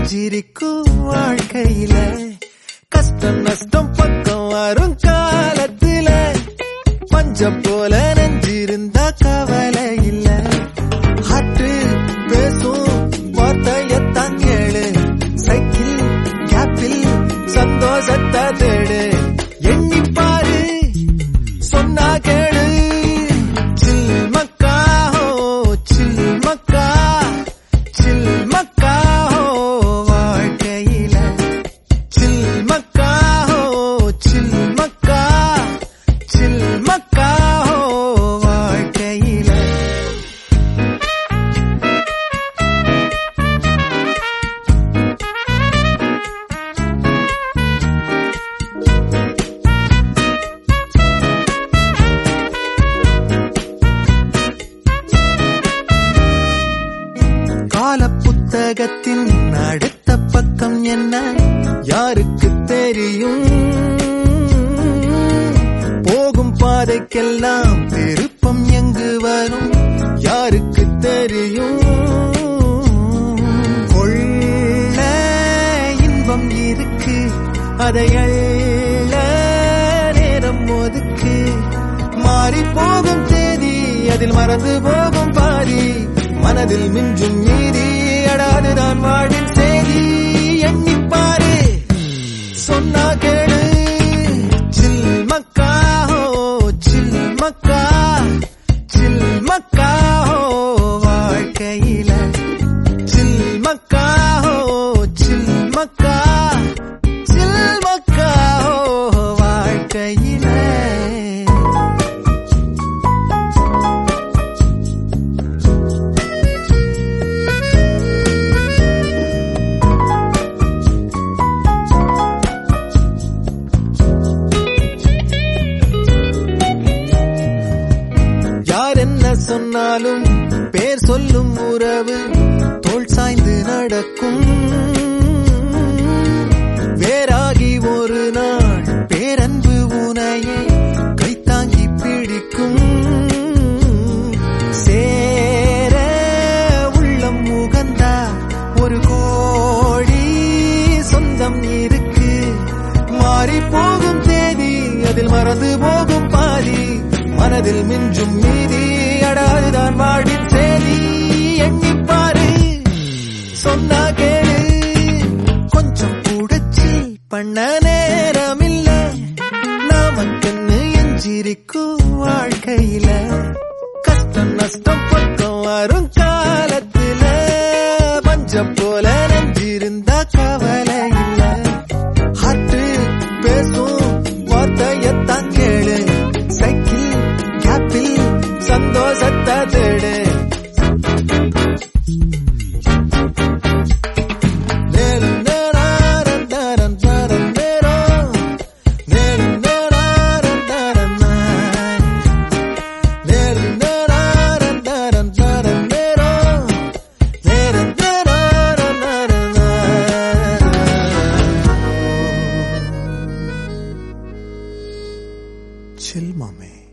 நெஞ்சிருக்கும் வாழ்க்கையில கஷ்டம் நஷ்டம் பக்கம் வரும் காலத்துல பஞ்சம் போல நெஞ்சிருந்தா கவலை இல்ல ஹாட்டு பேசும் வார்த்தையத்தான் கேளு சைக்கிள் கேப்பில் சந்தோஷத்தை தேடு எண்ணி பாரு சொன்னா கேளு சில் மக்கா ஹோ சில் மக்கா சில் மக்கா ஹோ வாழ்க்கையில சில் மக்கா ஹோ சில் மக்கா சில் மக்கா ஹோ வாழ்க்கையில கால புத்தகத்தின் அடுத்த பக்கம் என்ன யாருக்கு தெரியும் போகும் பாதைக்கெல்லாம் திருப்பம் எங்கு வரும் யாருக்கு தெரியும் கொள்ள இன்பம் இருக்கு அதை அள்ள நேரம் ஒதுக்கு மாறி போகும் தேதி அதில் மறந்து போகும் பாதி மனதில் மிஞ்சும் மீதி அடாதுதான் வாழின் செய்தி எண்ணிப்பாரு சொன்னா கேளு சில் மக்கா ஹோ சில் மக்கா சில் மக்கா ஹோ வாழ்க்கையில சில் மக்கா ஹோ சில் மக்கா சில் மக்கா ஹோ வாழ்க்கையில யார் என்ன சொன்னாலும் பேர் சொல்லும் உறவு தோள் சாய்ந்து நடக்கும் வேறாகி ஒரு நாள் பேரன்பு உனையே கைத்தாங்கி பிடிக்கும் சேர உள்ளம் உகந்தா ஒரு கோடி சொந்தம் இருக்கு மாறி போகும் தேதி அதில் மறந்து போகும் பாதி மனதில் மிஞ்சும் மீதி அடாதுதான் வாழின் சேதி எண்ணிப்பாரு சொன்னா கேளு கொஞ்சம் கூடச்சி பண்ண நேரம் இல்ல நாமக்கண்ணு எஞ்சிருக்கும் வாழ்க்கையில கஷ்டம் நஷ்டம் பக்கம் வரும் காலத்துல பஞ்சம் போல நெஞ்சிருந்தா கவலை இல்ல ஹாட்டு பேசும் வார்த்தையத்தான் கேளு சைக்கிள் கேப்பில் சந்தோஷத்தை தேடு நேரு நேராரன் தாரன் தாரன் நேரோ. நேரு நேராரன் தாரன் நாய். நேரு நேராரன் தாரன் தாரன் நேரோ. நேரு நேராரன் தாரன் நாய். Chill, mommy.